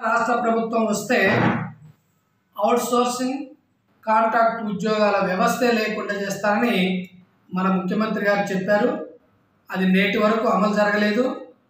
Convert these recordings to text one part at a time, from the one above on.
రాష్ట్ర ప్రభుత్వం వస్తే అవుట్ సోర్సింగ్ కాంట్రాక్ట్ ఉద్యోగాల వ్యవస్థే లేకుండా చేస్తారని మన ముఖ్యమంత్రి గారు చెప్పారు అది నేటి వరకు అమలు జరగలేదు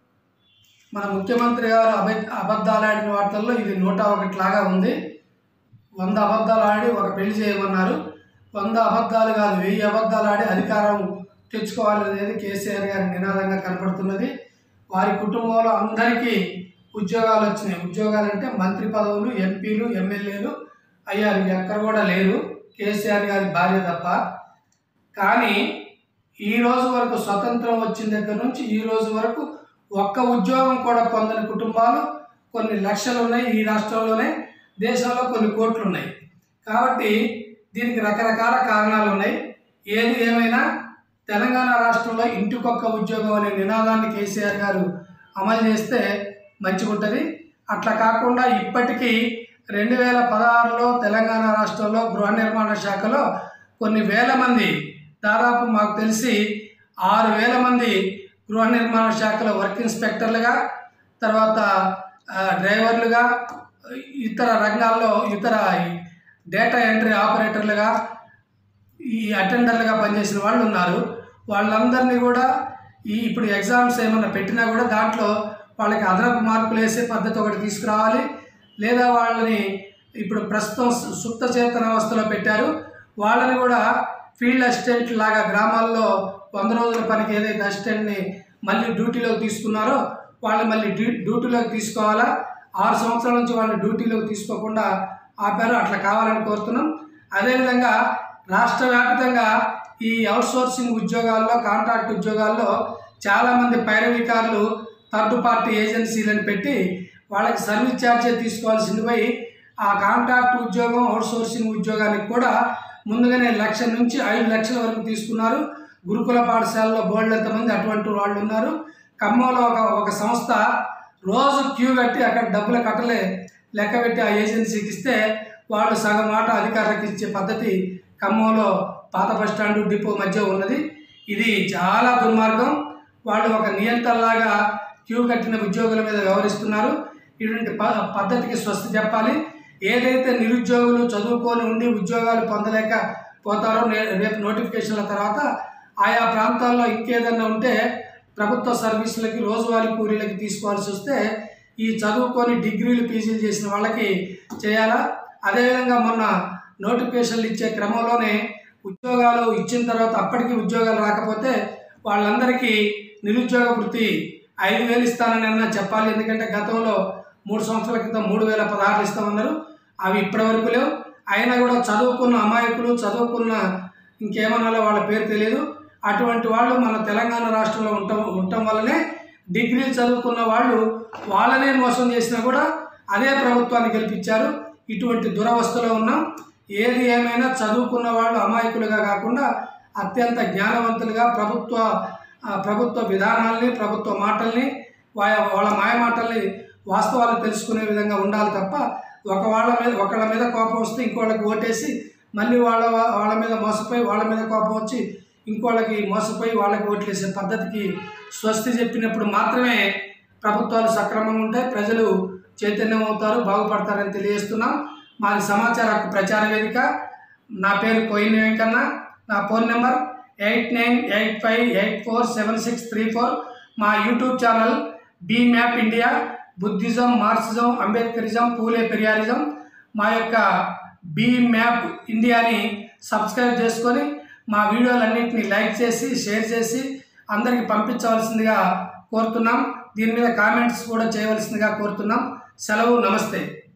మన ముఖ్యమంత్రి గారు అబ అబద్ధాలు ఆడిన వార్తల్లో ఇది నూట ఒకటి లాగా ఉంది వంద అబద్ధాలు ఆడి ఒక పెళ్లి చేయమన్నారు వంద అబద్ధాలు కాదు వెయ్యి అబద్ధాలు ఆడి అధికారం తెచ్చుకోవాలి అనేది కేసీఆర్ గారి నినాదంగా కనపడుతున్నది వారి కుటుంబంలో అందరికీ ఉద్యోగాలు వచ్చినాయి ఉద్యోగాలు అంటే మంత్రి పదవులు ఎంపీలు ఎమ్మెల్యేలు అయ్యారు ఎక్కడ కూడా లేరు కేసీఆర్ గారి భార్య తప్ప కానీ ఈ రోజు వరకు స్వతంత్రం వచ్చిన దగ్గర నుంచి ఈ రోజు వరకు ఒక్క ఉద్యోగం కూడా పొందని కుటుంబాలు కొన్ని లక్షలు ఉన్నాయి ఈ రాష్ట్రంలోనే దేశంలో కొన్ని కోట్లు ఉన్నాయి కాబట్టి దీనికి రకరకాల కారణాలు ఉన్నాయి ఏది ఏమైనా తెలంగాణ రాష్ట్రంలో ఇంటికొక్క ఉద్యోగం అనే నినాదాన్ని కేసీఆర్ గారు అమలు చేస్తే మంచిగా ఉంటుంది అట్లా కాకుండా ఇప్పటికీ రెండు వేల పదహారులో తెలంగాణ రాష్ట్రంలో గృహ నిర్మాణ శాఖలో కొన్ని వేల మంది దాదాపు మాకు తెలిసి ఆరు వేల మంది గృహ నిర్మాణ శాఖలో వర్క్ ఇన్స్పెక్టర్లుగా తర్వాత ఆ, డ్రైవర్లుగా ఇతర రంగాల్లో ఇతర డేటా ఎంట్రీ ఆపరేటర్లుగా ఈ అటెండర్లుగా పనిచేసిన వాళ్ళు ఉన్నారు వాళ్ళందరినీ కూడా ఈ ఇప్పుడు ఎగ్జామ్స్ ఏమైనా పెట్టినా కూడా దాంట్లో వాళ్ళకి అదనపు మార్కులు వేసే పద్ధతి ఒకటి తీసుకురావాలి లేదా వాళ్ళని ఇప్పుడు ప్రస్తుతం సు- సుప్త చేతన అవస్థలో పెట్టారు వాళ్ళని కూడా ఫీల్డ్ అసిస్టెంట్ లాగా గ్రామాల్లో వంద రోజుల పనికి ఏదైతే అసిస్టెంట్ని మళ్ళీ డ్యూటీలోకి తీసుకున్నారో వాళ్ళని మళ్ళీ డ్యూ డ్యూటీలోకి తీసుకోవాలా ఆరు సంవత్సరాల నుంచి వాళ్ళని డ్యూటీలోకి తీసుకోకుండా ఆపారు అట్లా కావాలని కోరుతున్నాం అదేవిధంగా రాష్ట్ర వ్యాప్తంగా ఈ అవుట్సోర్సింగ్ ఉద్యోగాల్లో కాంట్రాక్ట్ ఉద్యోగాల్లో చాలామంది పైరవీకారులు థర్డ్ పార్టీ ఏజెన్సీలను పెట్టి వాళ్ళకి సర్వీస్ ఛార్జే తీసుకోవాల్సింది పోయి ఆ కాంట్రాక్ట్ ఉద్యోగం అవుట్సోర్సింగ్ ఉద్యోగానికి కూడా ముందుగానే లక్ష నుంచి ఐదు లక్షల వరకు తీసుకున్నారు గురుకుల పాఠశాలలో బోర్డులు ఎంతమంది అటువంటి వాళ్ళు ఉన్నారు ఖమ్మంలో ఒక ఒక సంస్థ రోజు క్యూ కట్టి అక్కడ డబ్బులు కట్టలే లెక్క పెట్టి ఆ ఏజెన్సీకి ఇస్తే వాళ్ళు సగం మాట అధికారులకు ఇచ్చే పద్ధతి ఖమ్మంలో పాత బస్ స్టాండ్ డిపో మధ్య ఉన్నది ఇది చాలా దుర్మార్గం వాళ్ళు ఒక నియంత్రణలాగా క్యూ కట్టిన ఉద్యోగుల మీద వ్యవహరిస్తున్నారు ఇటువంటి ప పద్ధతికి స్వస్తి చెప్పాలి ఏదైతే నిరుద్యోగులు చదువుకొని ఉండి ఉద్యోగాలు పొందలేక పోతారో నే- రేపు నోటిఫికేషన్ల తర్వాత ఆయా ప్రాంతాల్లో ఇంకేదన్నా ఉంటే ప్రభుత్వ సర్వీసులకి రోజువారీ కూలీలకి తీసుకోవాల్సి వస్తే ఈ చదువుకొని డిగ్రీలు పీజీలు చేసిన వాళ్ళకి చేయాలా అదేవిధంగా మొన్న నోటిఫికేషన్లు ఇచ్చే క్రమంలోనే ఉద్యోగాలు ఇచ్చిన తర్వాత అప్పటికి ఉద్యోగాలు రాకపోతే వాళ్ళందరికీ నిరుద్యోగ వృత్తి ఐదు వేలు ఇస్తానని అన్నా చెప్పాలి ఎందుకంటే గతంలో మూడు సంవత్సరాల క్రితం మూడు వేల పదహారులు ఇస్తామన్నారు అవి ఇప్పటి వరకు లేవు అయినా కూడా చదువుకున్న అమాయకులు చదువుకున్న ఇంకేమన్నాలో వాళ్ళ పేరు తెలియదు అటువంటి వాళ్ళు మన తెలంగాణ రాష్ట్రంలో ఉండటం ఉండటం వల్లనే డిగ్రీలు చదువుకున్న వాళ్ళు వాళ్ళనే మోసం చేసినా కూడా అదే ప్రభుత్వాన్ని గెలిపించారు ఇటువంటి దురవస్థలో ఉన్నాం ఏది ఏమైనా చదువుకున్న వాళ్ళు అమాయకులుగా కాకుండా అత్యంత జ్ఞానవంతులుగా ప్రభుత్వ ఆ, ప్రభుత్వ విధానాల్ని ప్రభుత్వ మాటల్ని వా- వాళ్ళ మాయ మాటల్ని వాస్తవాలు తెలుసుకునే విధంగా ఉండాలి తప్ప ఒక వాళ్ళ మీద ఒకళ్ళ మీద కోపం వస్తే ఇంకోళ్ళకి ఓటేసి మళ్ళీ వాళ్ళ వాళ్ళ మీద మోసపోయి వాళ్ళ మీద కోపం వచ్చి ఇంకోళ్ళకి మోసపోయి వాళ్ళకి ఓట్లేసే పద్ధతికి స్వస్తి చెప్పినప్పుడు మాత్రమే ప్రభుత్వాలు సక్రమంగా ఉంటాయి ప్రజలు చైతన్యం అవుతారు బాగుపడతారని తెలియజేస్తున్నాం మాది సమాచార హక్కు ప్రచార వేదిక నా పేరు కోయిన వెంకన్న నా phone number eight nine eight five eight four seven six three four మా YouTube channel B map India Buddhism Marxism Ambedkarism Phule Periyarism మా యొక్క బీ మ్యాప్ ఇండియాని సబ్స్క్రైబ్ చేసుకొని మా వీడియోలన్నింటినీ లైక్ చేసి షేర్ చేసి అందరికీ పంపించవలసిందిగా కోరుతున్నాం దీని మీద కామెంట్స్ కూడా చేయవలసిందిగా కోరుతున్నాం సెలవు నమస్తే